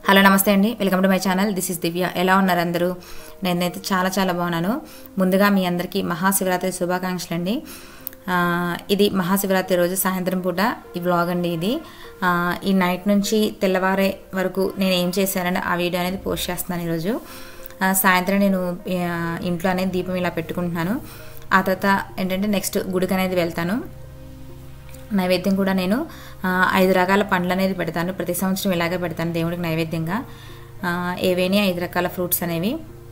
hello నమస్తే అండి welcome to my channel this is Divya ఎలా ఉన్నారు అందరూ నేనైతే చాలా చాలా బాగున్నాను ముందుగా మీ అందరికీ మహాశివరాత్రి శుభాకాంక్షలు అండి ఆ, ఇది మహాశివరాత్రి రోజు సాయంత్రం పూట ఈ వ్లాగ్ అండి ఇది ఆ, ఈ నైట్ నుంచి తెల్లవారే వరకు నేను ఏం చేశానని ఆ వీడియో అనేది పోస్ట్ చేస్తున్నాను ఈరోజు ఆ, సాయంత్రం నేను ఆ, ఇంట్లో అనేది దీపం ఇలా పెట్టుకుంటున్నాను ఆ తర్వాత ఏంటంటే నెక్స్ట్ గుడికి అనేది వెళ్తాను నైవేద్యం కూడా నేను ఆ, ఐదు రకాల పండ్లు అనేది పెడతాను ప్రతి సంవత్సరం ఇలాగే పెడతాను దేవుడికి నైవేద్యంగా ఆ, ఏవేని ఐదు రకాల ఫ్రూట్స్ అనేవి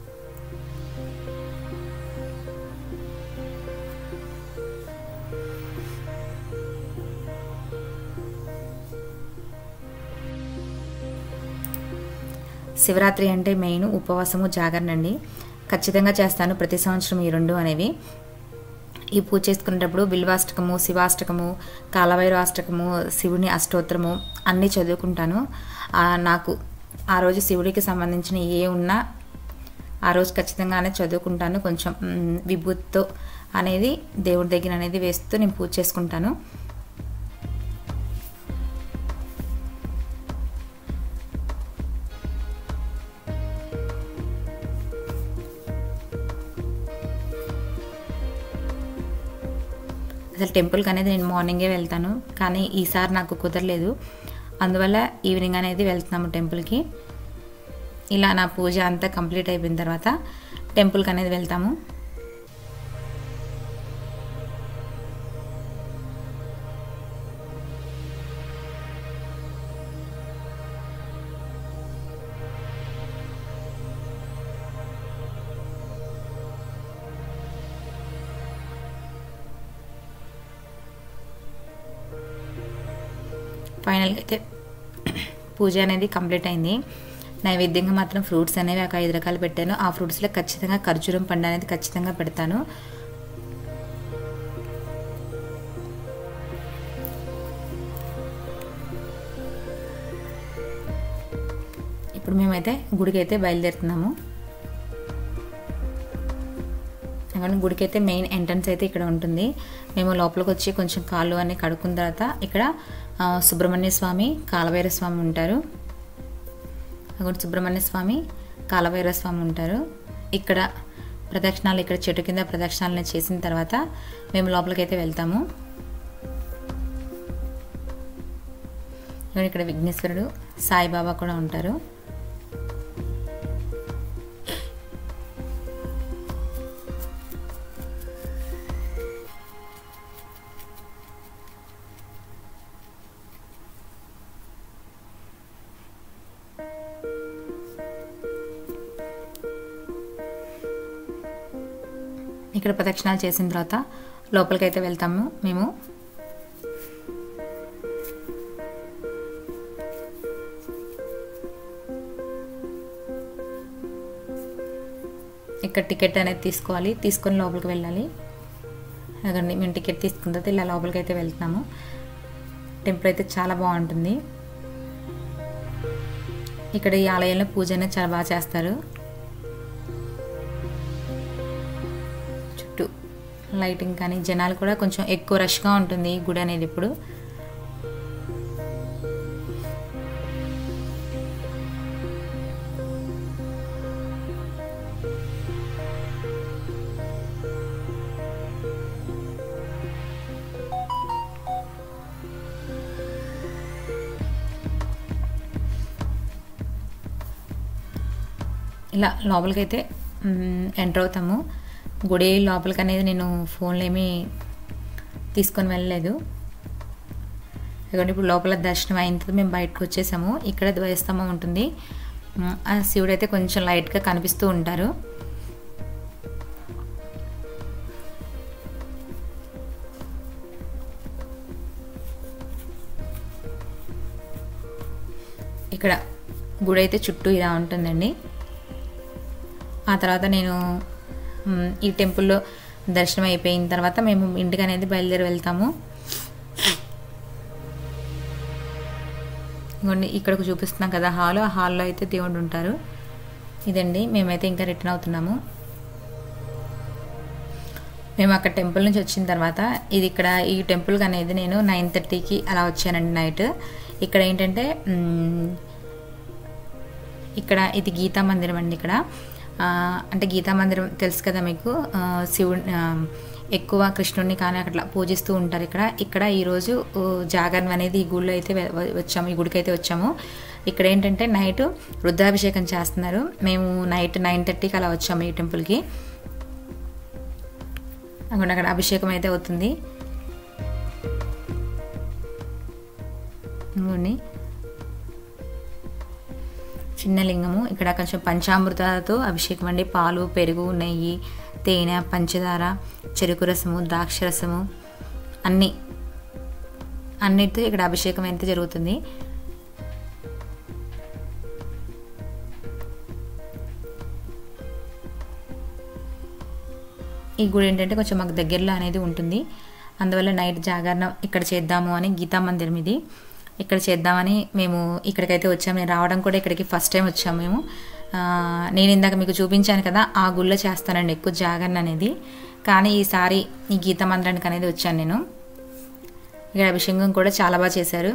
శివరాత్రి అంటే మెయిన్ ఉపవాసము జాగరణ అండి ఖచ్చితంగా చేస్తాను ప్రతి సంవత్సరం ఈ రెండు అనేవి ఈ పూజ చేసుకునేటప్పుడు బిల్వాష్టకము శివాష్టకము కాలభైరవాష్టకము శివుని అష్టోత్తరము అన్నీ చదువుకుంటాను ఆ, నాకు ఆ రోజు శివుడికి సంబంధించిన ఏ ఉన్నా ఆ రోజు ఖచ్చితంగానే చదువుకుంటాను కొంచెం మ్, విభూతితో అనేది దేవుడి దగ్గర అనేది వేస్తూ నేను పూజ చేసుకుంటాను అసలు టెంపుల్కి అనేది నేను మార్నింగే వెళ్తాను కానీ ఈసారి నాకు కుదరలేదు అందువల్ల ఈవినింగ్ అనేది వెళ్తున్నాము టెంపుల్కి ఇలా నా పూజ అంతా కంప్లీట్ అయిపోయిన తర్వాత టెంపుల్కి అనేది వెళ్తాము ఫైనల్గా అయితే పూజ అనేది కంప్లీట్ అయింది నైవేద్యంగా మాత్రం ఫ్రూట్స్ అనేవి ఒక ఐదు రకాలు పెట్టాను ఆ ఫ్రూట్స్లో ఖచ్చితంగా ఖర్జూరం పండు అనేది ఖచ్చితంగా పెడతాను ఇప్పుడు మేమైతే గుడికి అయితే బయలుదేరుతున్నాము కానీ గుడికి అయితే మెయిన్ ఎంట్రన్స్ అయితే ఇక్కడ ఉంటుంది మేము లోపలికి వచ్చి కొంచెం కాళ్ళు అన్ని కడుక్కున్న తర్వాత ఇక్కడ ఆ, సుబ్రహ్మణ్య స్వామి కాలభైర స్వామి ఉంటారు అక్కడ సుబ్రహ్మణ్య స్వామి కాలభైర స్వామి ఉంటారు ఇక్కడ ప్రదక్షిణాలు ఇక్కడ చెట్టు కింద ప్రదక్షిణాలను చేసిన తర్వాత మేము లోపలికి అయితే వెళ్తాము ఇక్కడ విఘ్నేశ్వరుడు సాయిబాబా కూడా ఉంటారు ఇక్కడ ప్రదక్షిణాలు చేసిన తర్వాత లోపలికైతే వెళ్తాము మేము ఇక్కడ టికెట్ అనేది తీసుకోవాలి తీసుకొని లోపలికి వెళ్ళాలి అదండి మేము టికెట్ తీసుకున్న తర్వాత ఇలా లోపలికి అయితే వెళ్తున్నాము టెంపుల్ అయితే చాలా బాగుంటుంది ఇక్కడ ఈ ఆలయంలో పూజ అనేది చాలా బాగా చేస్తారు చుట్టూ లైటింగ్ కానీ జనాలు కూడా కొంచెం ఎక్కువ రష్గా ఉంటుంది ఈ గుడి అనేది ఇప్పుడు ఇలా లోపలికైతే ఎంటర్ అవుతాము గుడి లోపలికి అనేది నేను ఫోన్లో ఏమీ తీసుకొని వెళ్ళలేదు ఎందుకంటే ఇప్పుడు లోపల దర్శనం అయిన తర్వాత మేము బయటకు వచ్చేసాము ఇక్కడ ద్వయస్తంభం ఉంటుంది ఉమ్, ఆ శివుడు అయితే కొంచెం లైట్గా కనిపిస్తూ ఉంటారు ఇక్కడ గుడి అయితే చుట్టూ ఇలా ఉంటుందండి ఆ తర్వాత నేను మ్, ఈ టెంపుల్లో దర్శనం అయిపోయిన తర్వాత మేము ఇంటికి అనేది బయలుదేరి వెళ్తాము ఇదిగోండి ఇక్కడకు చూపిస్తున్నాం కదా హాల్ ఆ హాల్లో అయితే దేవుడు ఉంటారు ఇదండి మేమైతే ఇంకా రిటర్న్ అవుతున్నాము మేము అక్కడ టెంపుల్ నుంచి వచ్చిన తర్వాత ఇది ఇక్కడ ఈ టెంపుల్కి అనేది నేను నైన్ థర్టీకి అలా వచ్చానండి నైట్ ఇక్కడ ఏంటంటే మ్, ఇక్కడ ఇది గీతా మందిరం అండి ఇక్కడ ఆ, అంటే గీతా మందిరం తెలుసు కదా మీకు ఆ, శివుడు ఆ, ఎక్కువ కృష్ణుడిని కానీ అట్లా పూజిస్తూ ఉంటారు ఇక్కడ ఇక్కడ ఈరోజు ఊ, జాగరణ అనేది ఈ గుడిలో అయితే వె- వ- వచ్చాము ఈ గుడికి అయితే వచ్చాము ఇక్కడ ఏంటంటే నైట్ రుద్రాభిషేకం చేస్తున్నారు మేము నైట్ నైన్ థర్టీకి అలా వచ్చాము ఈ టెంపుల్కి అక్కడ అక్కడ అభిషేకం అయితే అవుతుంది ఇంకోండి చిన్న లింగము ఇక్కడ కొంచెం పంచామృతాలతో అభిషేకం అండి పాలు పెరుగు నెయ్యి తేనె పంచదార చెరుకు రసము ద్రాక్ష రసము అన్నీ అన్నిటితో ఇక్కడ అభిషేకం అయితే జరుగుతుంది ఈ గుడి ఏంటంటే కొంచెం మాకు దగ్గరలో అనేది ఉంటుంది అందువల్ల నైట్ జాగరణ ఇక్కడ చేద్దాము అని గీతా మందిరం ఇది ఇక్కడ చేద్దామని మేము ఇక్కడికైతే వచ్చాము నేను రావడం కూడా ఇక్కడికి ఫస్ట్ టైం వచ్చాము మేము ఆ, నేను ఇందాక మీకు చూపించాను కదా ఆ గుళ్ళో చేస్తానండి ఎక్కువ జాగరణ అనేది కానీ ఈసారి ఈ గీతా మందిరానికి అనేది వచ్చాను నేను ఇక్కడ అభిషేకం కూడా చాలా బాగా చేశారు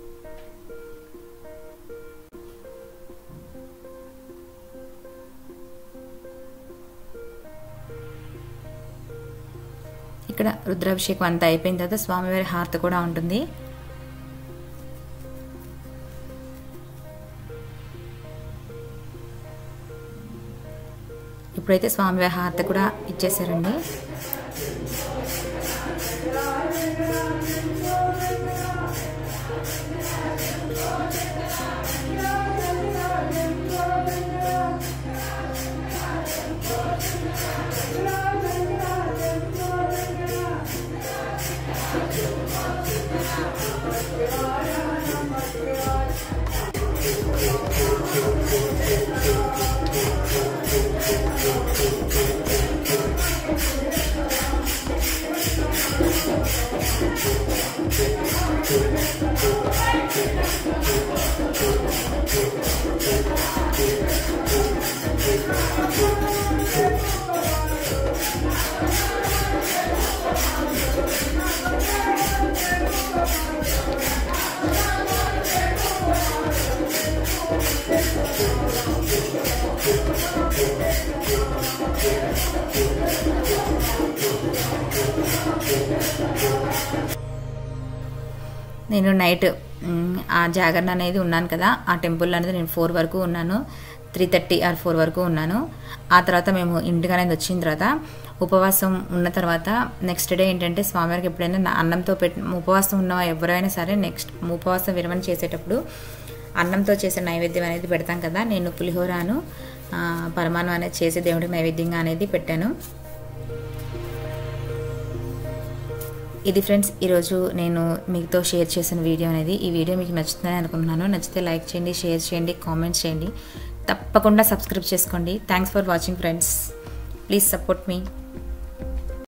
ఇక్కడ రుద్రాభిషేకం అంతా అయిపోయిన తర్వాత స్వామివారి హారతి కూడా ఉంటుంది ఇప్పుడైతే స్వామివారి హారతి కూడా ఇచ్చేసారండి నేను నైట్ మ్, ఆ జాగరణ అనేది ఉన్నాను కదా ఆ టెంపుల్ అనేది నేను ఫోర్ వరకు ఉన్నాను త్రీ థర్టీ ఆర్ ఫోర్ వరకు ఉన్నాను ఆ తర్వాత మేము ఇంటికి అనేది వచ్చిన తర్వాత ఉపవాసం ఉన్న తర్వాత నెక్స్ట్ డే ఏంటంటే స్వామివారికి ఎప్పుడైనా నా అన్నంతో పెట్టి ఉపవాసం ఉన్న ఎవరైనా సరే నెక్స్ట్ ఉపవాసం విరమణ చేసేటప్పుడు అన్నంతో చేసే నైవేద్యం అనేది పెడతాం కదా నేను పులిహోరాను ఆ, పరమాన్నం అనేది చేసి దేవుడికి నైవేద్యంగా అనేది పెట్టాను ఇది ఫ్రెండ్స్ ఈరోజు నేను మీతో షేర్ చేసిన వీడియో అనేది ఈ వీడియో మీకు నచ్చుతుందని అనుకుంటున్నాను నచ్చితే లైక్ చేయండి షేర్ చేయండి కామెంట్స్ చేయండి తప్పకుండా సబ్స్క్రైబ్ చేసుకోండి thanks for watching friends please support me